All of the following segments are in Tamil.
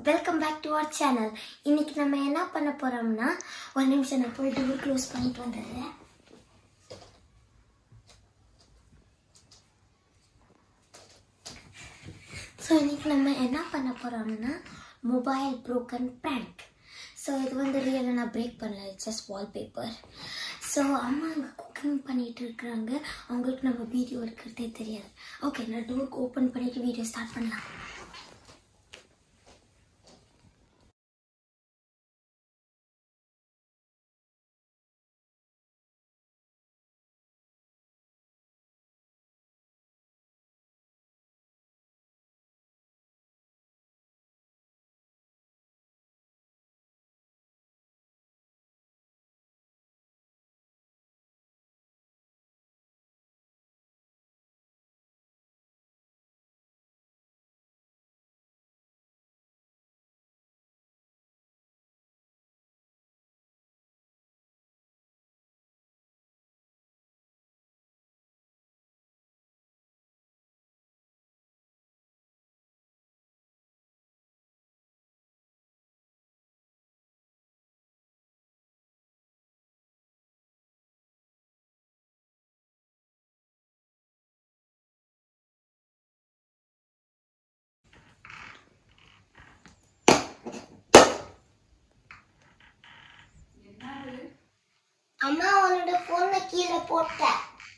Welcome back to our channel இன்னைக்கு நம்ம என்ன பண்ண போறோம்னா ஒரு நிமிஷம் நான் போய் டோர் க்ளோஸ் பண்ணிட்டு வந்துடுறேன் ஸோ இன்னைக்கு நம்ம என்ன பண்ண போறோம்னா மொபைல் ப்ரோக்கன் prank ஸோ இது வந்து ரியலாக நான் பிரேக் பண்ணல ஜஸ்ட் வால்பேப்பர் ஸோ அம்மா அங்கே குக்கிங் பண்ணிட்டு இருக்கிறாங்க அவங்களுக்கு நம்ம வீடியோ எடுக்கிறதே தெரியாது ஓகே நான் டோர் ஓப்பன் பண்ணிட்டு வீடியோ ஸ்டார்ட் பண்ணலாம் அம்மா உன்னோட போனை கீழே போட்டேன்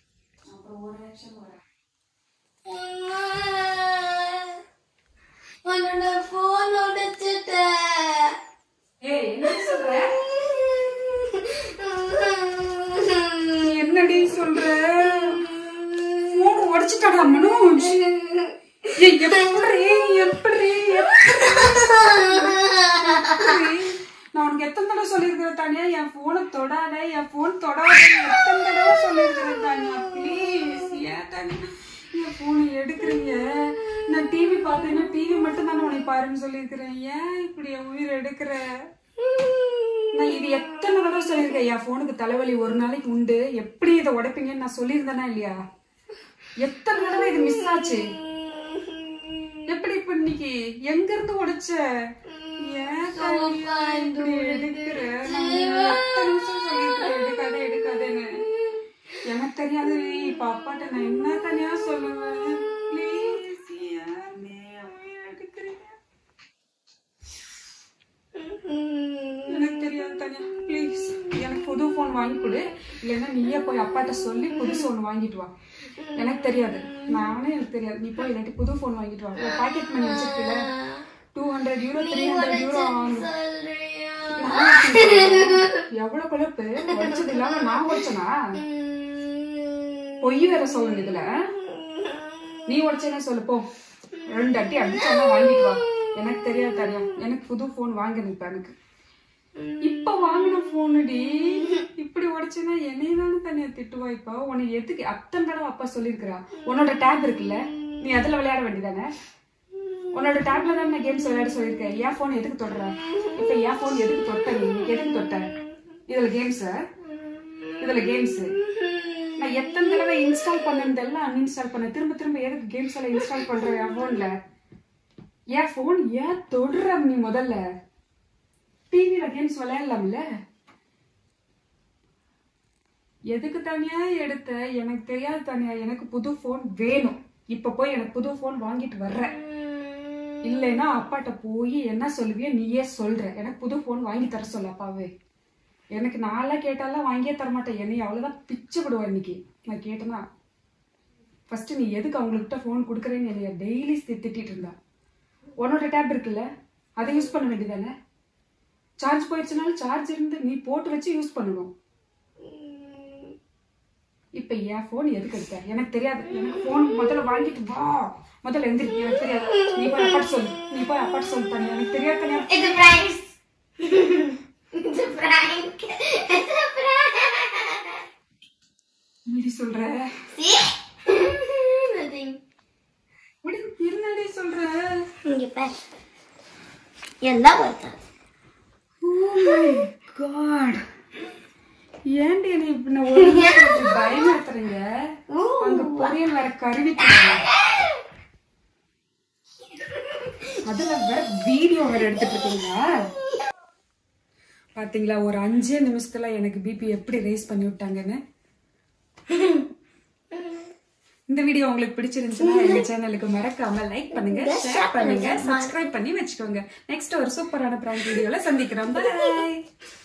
உன்னோட போன் உடைச்சிட்டேன் ஏய் என்ன சொல்ற என்னடி சொல்ற போன் உடைச்சிட்டாடா மனோஜ் ஏய் எப்படி எப்படி நான் உனக்கு எத்தனை தடவை சொல்லியிருக்கிறேன் தானியா என் போனை தொடாத என் போன் தொடாத எத்தனை தடவை சொல்லியிருக்கிறேன் தானியா ப்ளீஸ் ஏன் தானியா என் போனை எடுக்கிறீங்க நான் டிவி பார்த்தேன்னா டிவி மட்டும் தானே உனக்கு பாருன்னு சொல்லியிருக்கிறேன் ஏன் இப்படி என் உயிர் எடுக்கிற நான் இது எத்தனை தடவை சொல்லியிருக்கேன் என் போனுக்கு தலைவலி ஒரு நாளைக்கு உண்டு எப்படி இதை உடைப்பீங்கன்னு நான் சொல்லியிருந்தேனா இல்லையா எத்தனை தடவை இது மிஸ் ஆச்சு எப்படி இப்ப இன்னைக்கு எங்க இருந்து உடைச்ச ஏன் தனியா இப்படி எடுக்கிற? நான் எத்தனை நிமிஷம் சொல்லியிருக்கேன், எடுக்காத, எடுக்காதேன்னு. எனக்கு தெரியாது இப்ப அப்பாட்ட நான் என்ன தனியா சொல்லுவேன் ப்ளீஸ் ஏன் எடுக்கிறீங்க எனக்கு தெரியாது தனியா ப்ளீஸ் எனக்கு புது ஃபோன் வாங்கி கொடு இல்லைன்னா நீயே போய் அப்பாட்ட சொல்லி புதுசு ஒன்று வாங்கிட்டு வா எனக்கு தெரியாது நானே எனக்கு தெரியாது நீ போய் இல்லாட்டி புது ஃபோன் வாங்கிட்டு வா பாக்கெட் மணி வச்சிருக்கல two hundred euro three hundred euro ஆகும் எவ்வளவு குழப்பு உடைச்சது இல்லாம நான் உடைச்சனா பொய் வேற சொல்லணும் இதுல நீ உடைச்சேனே சொல்லு போ ரெண்டு அட்டி அடிச்சாலும் வாங்கிட்டு வா எனக்கு தெரியாது தனியா எனக்கு புது போன் வாங்கணும் இப்ப எனக்கு இப்ப வாங்கின போனுடி இப்படி உடைச்சேன்னா என்னைய தானே தனியா திட்டுவா இப்ப உன்னை எதுக்கு அத்தனை தடவை அப்பா சொல்லியிருக்கிறா உன்னோட டேப் இருக்குல்ல நீ அதுல விளையாட வேண்டியதானே உன்னோட டேப்ல தான் நான் கேம்ஸ் விளையாட சொல்லியிருக்கேன் என் போன் எதுக்கு தொடுற இப்ப என் போன் எதுக்கு தொட்ட நீ இன்னைக்கு எதுக்கு தொட்ட இதுல கேம்ஸ் இதுல கேம்ஸ் நான் எத்தனை தடவை இன்ஸ்டால் பண்ணதெல்லாம் அன்இன்ஸ்டால் பண்ண திரும்ப திரும்ப எதுக்கு கேம்ஸ் எல்லாம் இன்ஸ்டால் பண்ற என் போன்ல என் போன் ஏன் தொடுற நீ முதல்ல டிவில கேம்ஸ் விளையாடலாம்ல எதுக்கு தனியா எடுத்த எனக்கு தெரியாது தனியா எனக்கு புது போன் வேணும் இப்ப போய் எனக்கு புது போன் வாங்கிட்டு வர்ற இல்லைன்னா அப்பாட்ட போய் என்ன சொல்லுவியோ நீயே சொல்ற எனக்கு புது போன் வாங்கி தர சொல்லு அப்பாவே எனக்கு நான்லாம் கேட்டாலாம் வாங்கியே தர மாட்டேன் என்னை அவ்வளவுதான் பிச்சு விடுவா இன்னைக்கு நான் கேட்டேன்னா ஃபர்ஸ்ட் நீ எதுக்கு அவங்கள்ட்ட ஃபோன் கொடுக்குறேன்னு என்னைய டெய்லி திட்டிட்டு இருந்தா உன்னோட டேப் இருக்குல்ல அதை யூஸ் பண்ண வேண்டியதானே சார்ஜ் போயிடுச்சுனாலும் சார்ஜ் இருந்து நீ போட்டு வச்சு யூஸ் பண்ணணும் இப்ப என் போன் எதுக்கு எடுத்த எனக்கு தெரியாது எனக்கு போன் முதல்ல வாங்கிட்டு வா முதல்ல எந்திரி எனக்கு தெரியாது நீ போய் அப்பாட்டு சொல்லு நீ போய் அப்பாட்டு சொல்லு தனியா எனக்கு தெரியாது தனியா இது பிராங்க் இது பிராங்க் இது பிராங்க் என்னடி சொல்ற See? Nothing. உடி, என்னடி சொல்ற இங்க பாரு எல்லாம் வருது காட் ஏன்டி என்னை இப்ப நான் ஒரு நிமிஷம் பயமுறுத்துறீங்க அங்க பொரியல் வேற கருவிட்டு அதுல வேற வீடியோ வேற எடுத்துட்டு இருக்கீங்களா பாத்தீங்களா ஒரு அஞ்சே நிமிஷத்துல எனக்கு பிபி எப்படி ரைஸ் பண்ணி விட்டாங்கன்னு இந்த வீடியோ உங்களுக்கு பிடிச்சிருந்துச்சுன்னா எங்க சேனலுக்கு மறக்காம லைக் பண்ணுங்க ஷேர் பண்ணுங்க சப்ஸ்கிரைப் பண்ணி வச்சுக்கோங்க நெக்ஸ்ட் ஒரு சூப்பரான பிராங்க் வீடியோல சந்திக்கிறோம் பாய்